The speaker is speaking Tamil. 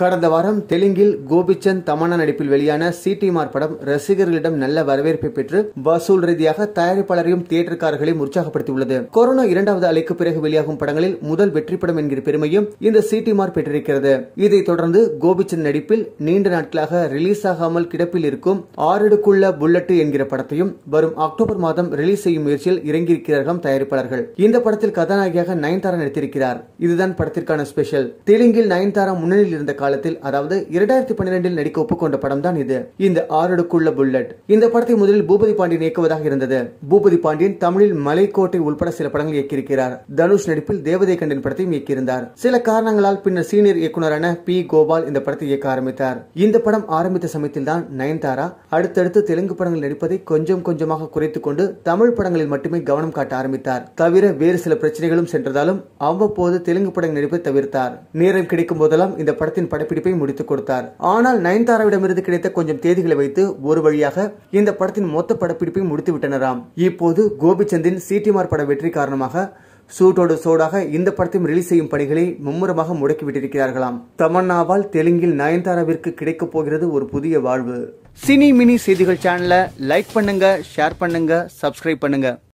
கடந்த வாரம் தெலுங்கில் கோபிச்சந்த் தமன்னா நடிப்பில் வெளியான சிடிமார் படம் ரசிகர்களிடம் நல்ல வரவேற்பை பெற்று வசூல் ரீதியாக தயாரிப்பாளரையும் தியேட்டர்காரர்களையும் உற்சாகப்படுத்தியுள்ளது கொரோனா இரண்டாவது அலைக்கு பிறகு வெளியாகும் படங்களில் முதல் வெற்றி படம் என்கிற பெருமையும் இந்த சிடிமார் பெற்றிருக்கிறது இதைத் தொடர்ந்து கோபிச்சந்த் நடிப்பில் நீண்ட நாட்களாக ரிலீஸ் ஆகாமல் கிடப்பில் இருக்கும் ஆறடுக்குள்ள புல்லட்டு என்கிற படத்தையும் வரும் அக்டோபர் மாதம் ரிலீஸ் செய்யும் முயற்சியில் இறங்கியிருக்கிறார்கள் தயாரிப்பாளர்கள் இந்த படத்தில் கதாநாயகியாக நயன்தாரா நடித்திருக்கிறார் இதுதான் படத்திற்கான ஸ்பெஷல் தெலுங்கில் நயன்தாரா முன்னணியில் இருந்த காலத்தில் அதாவது இரண்டாயிரத்தி பன்னிரெண்டில் நடிக்க ஒப்புக்கொண்ட படம் தான் இது இந்த ஆறடுக்குள்ள புல்லட் இந்த படத்தை முதலில் பூபதி பாண்டியன் இயக்குவதாக இருந்தது பூபதி பாண்டியன் தமிழில் மலைக்கோட்டை உள்பட சில படங்கள் இயக்கியிருக்கிறார் தனுஷ் நடிப்பில் தேவதை கண்டன் படத்தையும் இயக்கியிருந்தார் சில காரணங்களால் பின்னர் சீனியர் இயக்குனரான பி கோபால் இந்த படத்தை இயக்க ஆரம்பித்தார் இந்த படம் ஆரம்பித்த சமயத்தில் தான் நயன்தாரா அடுத்தடுத்து தெலுங்கு படங்கள் நடிப்பதை கொஞ்சம் கொஞ்சமாக குறைத்துக் கொண்டு தமிழ் படங்களில் மட்டுமே கவனம் காட்ட ஆரம்பித்தார் தவிர வேறு சில பிரச்சனைகளும் சென்றதாலும் அவ்வப்போது தெலுங்கு படங்கள் நடிப்பை தவிர்த்தார் நேரம் கிடைக்கும் போதெல்லாம் இந்த படத்தின் படப்பிடிப்பை முடித்துக் கொடுத்தார் ஆனால் நயன்தாராவிடமிருந்து கிடைத்த கொஞ்சம் தேதிகளை வைத்து ஒரு வழியாக இந்த படத்தின் மொத்த படப்பிடிப்பை முடித்து விட்டனராம் இப்போது கோபிச்சந்தின் சிடிமார் பட வெற்றி காரணமாக சூட்டோடு சோடாக இந்த படத்தையும் ரிலீஸ் செய்யும் பணிகளை மும்முரமாக முடக்கிவிட்டிருக்கிறார்களாம் தமன்னாவால் தெலுங்கில் நயன்தாராவிற்கு கிடைக்கப் போகிறது ஒரு புதிய வாழ்வு சினி மினி செய்திகள் சேனலை லைக் பண்ணுங்க ஷேர் பண்ணுங்க சப்ஸ்கிரைப் பண்ணுங்க